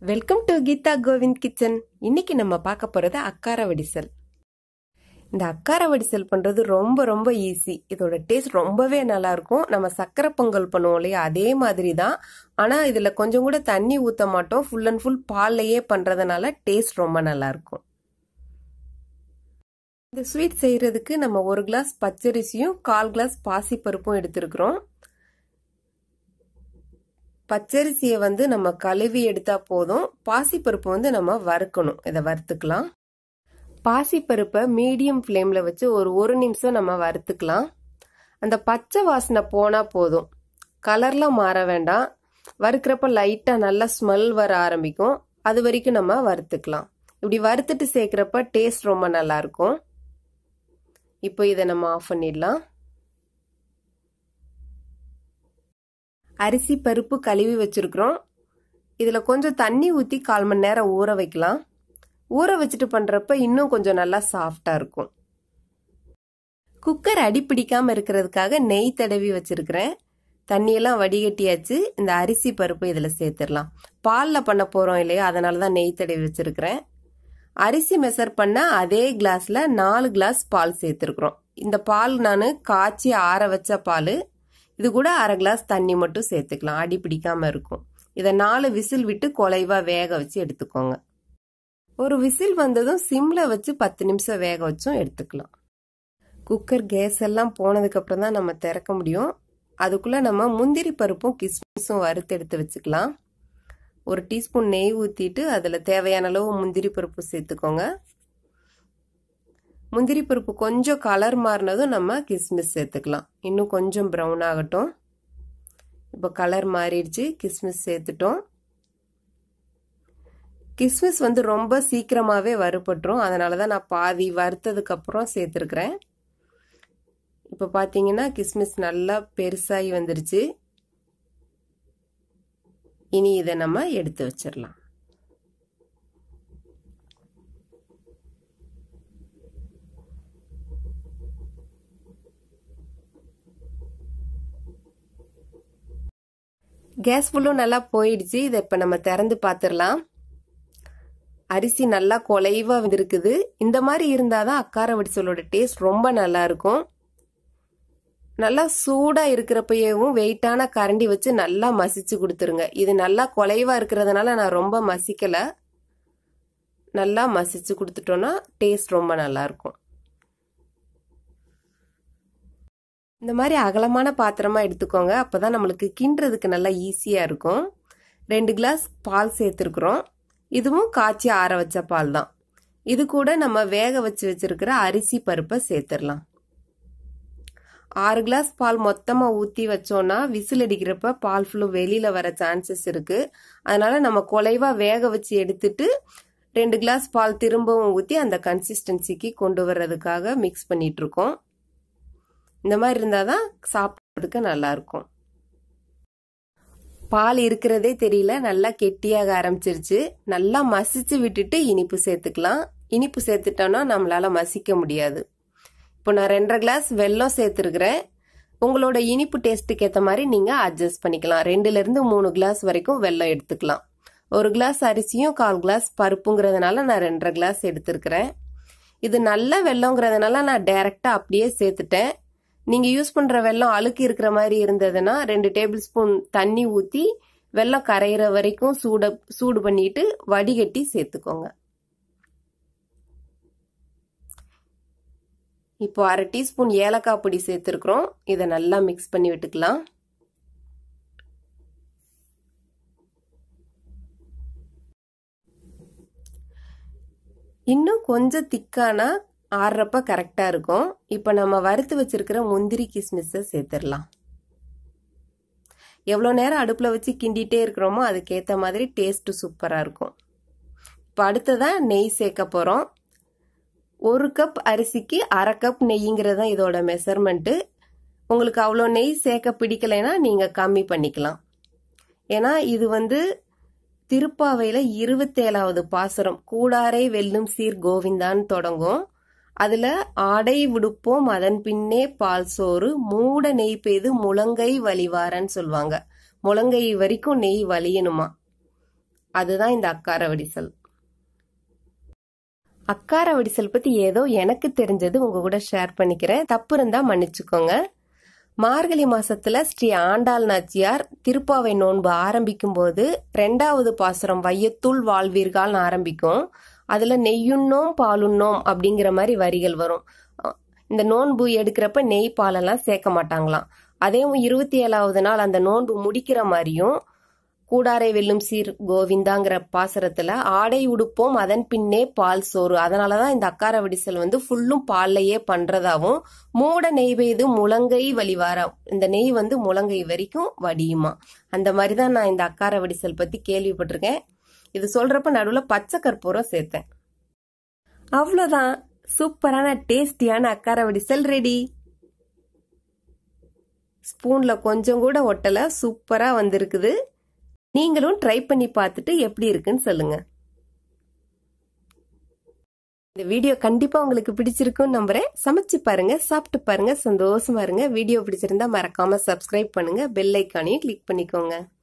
welcome to Geetha Govind kitchen இன்னைக்கு நம்ம பார்க்க போறது அக்கார வடிசல் இந்த அக்கார வடிசல் பண்றது ரொம்ப ரொம்ப ஈஸி இதோட டேஸ்ட் ரொம்பவே நல்லா இருக்கும் நம்ம சக்கரை பொங்கல் பண்ணுவோம் இல்லையா அதே மாதிரி தான் ஆனா இதுல கொஞ்சம் கூட தண்ணி ஊத்த மாட்டோம் ஃபுல் அண்ட் ஃபுல் பால்லையே பண்றதுனால டேஸ்ட் ரொம்ப நல்லா இருக்கும் இந்த ஸ்வீட் செய்யறதுக்கு நம்ம ஒரு கிளாஸ் பச்சரிசியும் கால் கிளாஸ் பாசிப்பருப்பும் எடுத்திருக்கிறோம் பச்சரிசியை வந்து நம்ம கழுவி எடுத்தா போதும் பாசிப்பருப்பு வந்து நம்ம வறுக்கணும் இதை வறுத்துக்கலாம் பாசிப்பருப்பை மீடியம் ஃப்ளேம்ல வச்சு ஒரு ஒரு நிமிஷம் நம்ம வறுத்துக்கலாம் அந்த பச்சை வாசனை போனா போதும் கலர்லாம் மாற வேண்டாம் வறுக்கிறப்ப லைட்டா நல்லா ஸ்மெல் வர ஆரம்பிக்கும் அது வரைக்கும் நம்ம வறுத்துக்கலாம் இப்படி வறுத்துட்டு சேர்க்கிறப்ப டேஸ்ட் ரொம்ப நல்லா இருக்கும் இப்போ இதை நம்ம ஆஃப் பண்ணிடலாம் அரிசி பருப்பு கழுவி வச்சிருக்கிறோம் இதில் கொஞ்சம் தண்ணி ஊற்றி கால் மணி நேரம் ஊற வைக்கலாம் ஊற வச்சுட்டு பண்ணுறப்ப இன்னும் கொஞ்சம் நல்லா சாஃப்டாக இருக்கும் குக்கர் அடி பிடிக்காம இருக்கிறதுக்காக நெய் தடவி வச்சிருக்கிறேன் தண்ணியெல்லாம் வடிகட்டியாச்சு இந்த அரிசி பருப்பு இதில் சேர்த்துடலாம் பாலில் பண்ண போகிறோம் இல்லையா அதனால தான் நெய் தடவி வச்சிருக்கிறேன் அரிசி மெசர் பண்ண அதே கிளாஸில் நாலு கிளாஸ் பால் சேர்த்துருக்குறோம் இந்த பால் நான் காய்ச்சி ஆற வச்ச பால் இது கூட அரை கிளாஸ் தண்ணி மட்டும் சேர்த்துக்கலாம் அடி பிடிக்காம இருக்கும் இதை நாலு விசில் விட்டு குலைவா வேக வச்சு எடுத்துக்கோங்க ஒரு விசில் வந்ததும் சிம்ல வச்சு பத்து நிமிஷம் வேக வச்சும் எடுத்துக்கலாம் குக்கர் கேஸ் எல்லாம் போனதுக்கு அப்புறம் தான் நம்ம திறக்க முடியும் அதுக்குள்ள நம்ம முந்திரி பருப்பும் கிஸ்மிஸும் வறுத்து எடுத்து வச்சுக்கலாம் ஒரு டீஸ்பூன் நெய் ஊற்றிட்டு அதில் தேவையான அளவு முந்திரி பருப்பு சேர்த்துக்கோங்க முந்திரி பருப்பு கொஞ்சம் கலர் மாறினதும் நம்ம கிஸ்மிஸ் சேர்த்துக்கலாம் இன்னும் கொஞ்சம் ப்ரௌன் ஆகட்டும் இப்போ கலர் மாறிடுச்சு கிஸ்மிஸ் சேர்த்துட்டோம் கிஸ்மிஸ் வந்து ரொம்ப சீக்கிரமாகவே வறுபட்டுரும் அதனால தான் நான் பாதி வறுத்ததுக்கு அப்புறம் சேர்த்துருக்குறேன் இப்போ பார்த்தீங்கன்னா கிஸ்மிஸ் நல்லா பெருசாகி வந்துருச்சு இனி இதை நம்ம எடுத்து வச்சிடலாம் கேஸ் ஃபுல்லும் நல்லா போயிடுச்சு இதை இப்போ நம்ம திறந்து பார்த்துடலாம் அரிசி நல்லா குலைவா வந்திருக்குது இந்த மாதிரி இருந்தாதான் அக்கார வடிசலோட டேஸ்ட் ரொம்ப நல்லா இருக்கும் நல்லா சூடா இருக்கிறப்பயவும் வெயிட்டான கரண்டி வச்சு நல்லா மசிச்சு கொடுத்துருங்க இது நல்லா குலைவா இருக்கிறதுனால நான் ரொம்ப மசிக்கல நல்லா மசிச்சு கொடுத்துட்டோம்னா டேஸ்ட் ரொம்ப நல்லா இருக்கும் இந்த மாதிரி அகலமான பாத்திரமா எடுத்துக்கோங்க அப்பதான் நம்மளுக்கு கிண்டுறதுக்கு நல்லா ஈஸியா இருக்கும் ரெண்டு கிளாஸ் பால் சேர்த்துருக்குறோம் இதுவும் காய்ச்சி ஆற வச்ச பால் தான் இது கூட நம்ம வேக வச்சு வச்சிருக்கிற அரிசி பருப்பை சேர்த்துடலாம் ஆறு கிளாஸ் பால் மொத்தமா ஊத்தி வச்சோம்னா விசில் அடிக்கிறப்ப பால் ஃபுல்லும் வெளியில வர சான்சஸ் இருக்கு அதனால நம்ம குலைவா வேக வச்சு எடுத்துட்டு ரெண்டு கிளாஸ் பால் திரும்பவும் ஊத்தி அந்த கன்சிஸ்டன்சிக்கு கொண்டு வர்றதுக்காக மிக்ஸ் பண்ணிட்டு இருக்கோம் இந்த மாதிரி இருந்தால் தான் சாப்பிட்றதுக்கு நல்லா இருக்கும் பால் இருக்கிறதே தெரியல நல்லா கெட்டியாக ஆரம்பிச்சிருச்சு நல்லா மசிச்சு விட்டுட்டு இனிப்பு சேர்த்துக்கலாம் இனிப்பு சேர்த்துட்டோம்னா நம்மளால மசிக்க முடியாது இப்போ நான் ரெண்டரை கிளாஸ் வெல்லம் சேர்த்துருக்குறேன் உங்களோட இனிப்பு டேஸ்ட்டுக்கு ஏற்ற மாதிரி நீங்கள் அட்ஜஸ்ட் பண்ணிக்கலாம் ரெண்டுல இருந்து மூணு கிளாஸ் வரைக்கும் வெல்லம் எடுத்துக்கலாம் ஒரு கிளாஸ் அரிசியும் கால் கிளாஸ் பருப்புங்கிறதுனால நான் ரெண்டரை கிளாஸ் எடுத்திருக்கிறேன் இது நல்ல வெள்ளங்கிறதுனால நான் டைரக்டா அப்படியே சேர்த்துட்டேன் நீங்க யூஸ் பண்ற வெள்ளம் அழுக்கு இருக்கிற மாதிரி இருந்ததுன்னா ரெண்டு டேபிள் ஸ்பூன் தண்ணி ஊத்தி வெள்ளம் கரையிற வரைக்கும் சூட சூடு பண்ணிட்டு வடிகட்டி சேர்த்துக்கோங்க இப்போ அரை டீஸ்பூன் ஏலக்காய் பொடி சேர்த்துருக்குறோம் இதை நல்லா மிக்ஸ் பண்ணி விட்டுக்கலாம் இன்னும் கொஞ்சம் திக்கானா ஆடுறப்ப கரெக்டாக இருக்கும் இப்போ நம்ம வறுத்து வச்சிருக்கிற முந்திரி கிஸ்மிஸை சேர்த்துடலாம் எவ்வளோ நேரம் அடுப்பில் வச்சு கிண்டிகிட்டே இருக்கிறோமோ அதுக்கேற்ற மாதிரி டேஸ்ட்டு சூப்பராக இருக்கும் இப்போ அடுத்ததான் நெய் சேர்க்க போகிறோம் ஒரு கப் அரிசிக்கு அரை கப் நெய்ங்கிறது தான் இதோட மெஷர்மெண்ட்டு உங்களுக்கு அவ்வளோ நெய் சேர்க்க பிடிக்கலைன்னா நீங்கள் கம்மி பண்ணிக்கலாம் ஏன்னா இது வந்து திருப்பாவையில் இருபத்தேழாவது பாசுரம் கூடாரை வெல்லும் சீர் கோவிந்தான்னு தொடங்கும் அதுல ஆடை விடுப்போம் அதன் பின்னே பால் சோறு மூட நெய் பெய்து முழங்கை வலிவாரன்னு சொல்லுவாங்க முழங்கை வரைக்கும் நெய் வலியணுமா அதுதான் இந்த அக்கார வடிசல் அக்கார வடிசல் பத்தி ஏதோ எனக்கு தெரிஞ்சது உங்க கூட ஷேர் பண்ணிக்கிறேன் தப்பு இருந்தா மன்னிச்சுக்கோங்க மார்கழி மாசத்துல ஸ்ரீ ஆண்டாள் நாச்சியார் திருப்பாவை நோன்பு ஆரம்பிக்கும் போது ரெண்டாவது பாசுரம் வையத்துள் வாழ்வீர்கள்னு ஆரம்பிக்கும் அதுல நெய்யுண்ணோம் பாலுண்ணோம் அப்படிங்கிற மாதிரி வரிகள் வரும் இந்த நோன்பு எடுக்கிறப்ப நெய் பாலெல்லாம் சேர்க்க மாட்டாங்களாம் அதே இருபத்தி ஏழாவது நாள் அந்த நோன்பு முடிக்கிற மாதிரியும் கூடாரை வெல்லும் சீர் கோவிந்தாங்கிற பாசரத்துல ஆடை உடுப்போம் அதன் பின்னே பால் சோறு அதனாலதான் இந்த அக்கார வடிசல் வந்து ஃபுல்லும் பால்லையே பண்றதாவும் மூட நெய் பெய்து முழங்கை வழிவார இந்த நெய் வந்து முழங்கை வரைக்கும் வடியுமா அந்த மாதிரிதான் நான் இந்த அக்கார வடிசல் பத்தி கேள்விப்பட்டிருக்கேன் இது சொல்றப்ப நடுவில் பச்சை கற்பூரம் சேர்த்தேன் அவ்வளோதான் சூப்பரான டேஸ்டியான அக்கார வடிசல் ரெடி ஸ்பூன்ல கொஞ்சம் கூட ஒட்டல சூப்பரா வந்திருக்குது நீங்களும் ட்ரை பண்ணி பார்த்துட்டு எப்படி இருக்குன்னு சொல்லுங்க இந்த வீடியோ கண்டிப்பா உங்களுக்கு பிடிச்சிருக்கும்னு நம்புறேன் சமைச்சு பாருங்க சாப்பிட்டு பாருங்க சந்தோஷமா இருங்க வீடியோ பிடிச்சிருந்தா மறக்காம சப்ஸ்கிரைப் பண்ணுங்க பெல் ஐக்கானையும் கிளிக் பண்ணிக்கோங்க